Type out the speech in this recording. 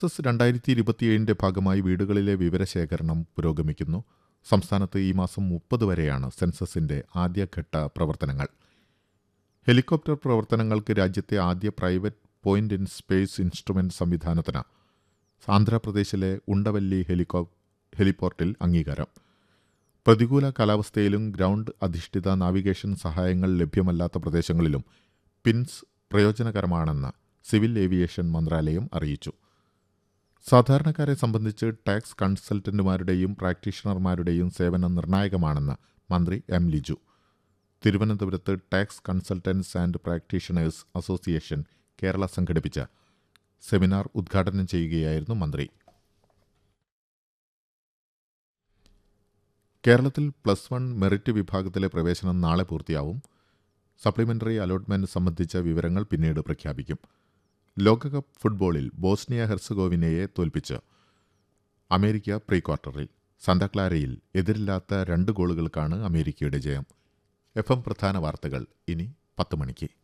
census രണ്ടായിരത്തി ഇരുപത്തിയേഴിന്റെ ഭാഗമായി വീടുകളിലെ വിവരശേഖരണം പുരോഗമിക്കുന്നു സംസ്ഥാനത്ത് ഈ മാസം മുപ്പത് വരെയാണ് സെൻസസിന്റെ ആദ്യഘട്ട പ്രവർത്തനങ്ങൾ ഹെലികോപ്റ്റർ പ്രവർത്തനങ്ങൾക്ക് രാജ്യത്തെ ആദ്യ private point in space instrument സംവിധാനത്തിന് ആന്ധ്രാപ്രദേശിലെ ഉണ്ടവല്ലി ഹെലികോ ഹെലിപോർട്ടിൽ അംഗീകാരം പ്രതികൂല കാലാവസ്ഥയിലും ഗ്രൗണ്ട് അധിഷ്ഠിത നാവിഗേഷൻ സഹായങ്ങൾ ലഭ്യമല്ലാത്ത പ്രദേശങ്ങളിലും പിൻസ് പ്രയോജനകരമാണെന്ന് സിവിൽ ഏവിയേഷൻ മന്ത്രാലയം അറിയിച്ചു സാധാരണക്കാരെ സംബന്ധിച്ച് ടാക്സ് കൺസൾട്ടന്റുമാരുടെയും പ്രാക്ടീഷണർമാരുടെയും സേവനം നിർണായകമാണെന്ന് മന്ത്രി എം ലിജു തിരുവനന്തപുരത്ത് tax consultants and practitioners association Kerala സംഘടിപ്പിച്ച സെമിനാർ ഉദ്ഘാടനം ചെയ്യുകയായിരുന്നു മന്ത്രി കേരളത്തിൽ പ്ലസ് വൺ മെറിറ്റ് വിഭാഗത്തിലെ പ്രവേശനം നാളെ പൂർത്തിയാവും സപ്ലിമെന്ററി അലോട്ട്മെന്റ് സംബന്ധിച്ച വിവരങ്ങൾ പിന്നീട് പ്രഖ്യാപിക്കും ലോകകപ്പ് ഫുട്ബോളിൽ ബോസ്നിയ ഹെർസഗോവിനയെ തോൽപ്പിച്ച് അമേരിക്ക പ്രീ ക്വാർട്ടറിൽ സന്താക്ലാരയിൽ എതിരില്ലാത്ത രണ്ട് ഗോളുകൾക്കാണ് അമേരിക്കയുടെ ജയം എഫ് എം പ്രധാന വാർത്തകൾ ഇനി പത്ത് മണിക്ക്